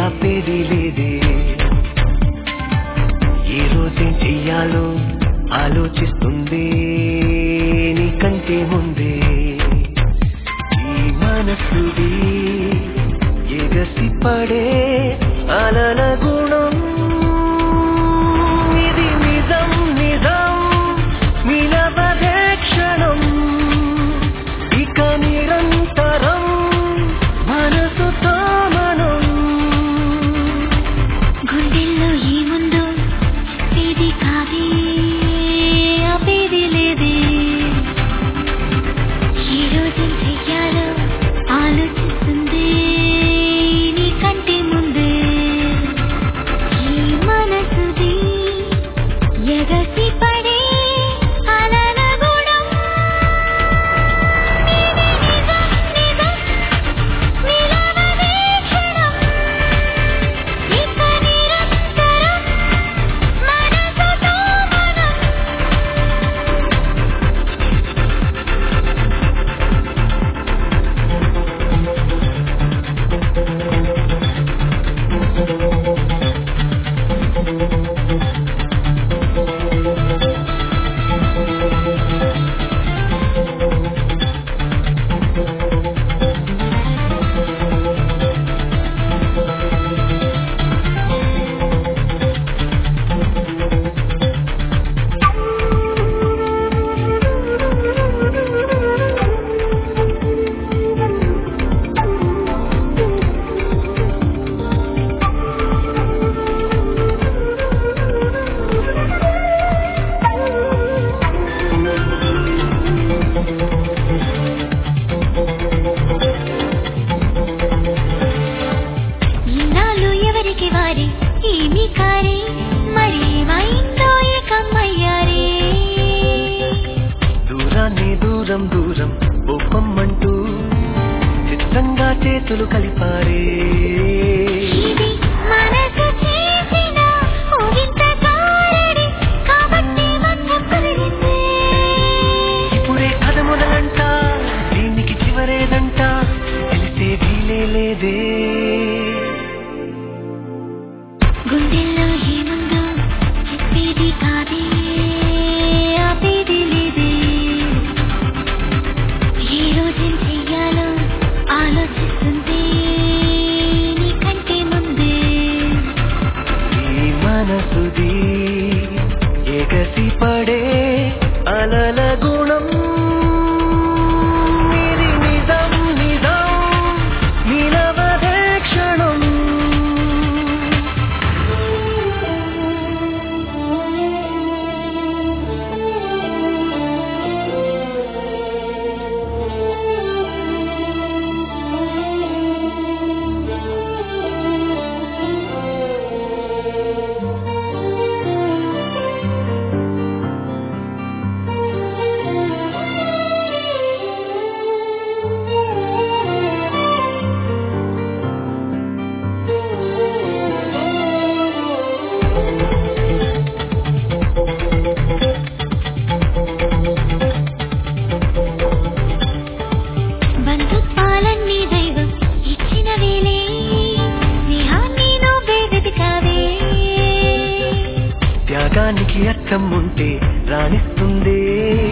ఆపేది లేదే ఏ రోజేం చెయ్యాలో ఆలోచిస్తుంది నీకంటే ముందే ఈ మనసుది ఎగసి పడే అలల గుణం ఇది నిజం నిజం నిలబడే క్షణం ఇక నిరంతరం మనసుతో మనం గుండెల్లో ఏముందో చెప్పేది కాదే ఆపేది లేదే ఏ రోజు చెయ్యాలో ఆలోచిస్తుంది నీకంటే ముందే ఈ మనసుది ఎగసి పడే అలల గుణం ఇది నిజం నిజం నిలవదే క్షణం ఇక నిరంతరం మనసుతో మనం ఇన్నాళ్ళు ఎవరికి వారి ఏమి కారే మరేమైందో ఏకమ్మయ్యారే దూరాన్ని దూరం దూరం ఒప్పమ్మంటూ చిత్తంగా చేతులు కలిపారే ఇది మనసు చేసిన ఓ వింత కారడి కాబట్టి మంచం కుదిరిందే ఇప్పుడే కథ మొదలంట దీనికి చివరేదంట తెలిసే వీలే లేదే గుండెల్లో ఏముందో చెప్పేది కాదే ఆపేది లేదే ఏ రోజేం చెయ్యాలో ఆలోచిస్తుంది నీకంటే ముందే ఈ మనసుది ఎగసి పడే అలల గుణం ఇది నిజం నిజం నిలవదే క్షణం బంధుత్వాలన్నీ దైవం ఇచ్చిన వేలే స్నేహాన్ని నువ్వే వెతికావే త్యాగానికి అర్థం ఉంటే రాణిస్తుందే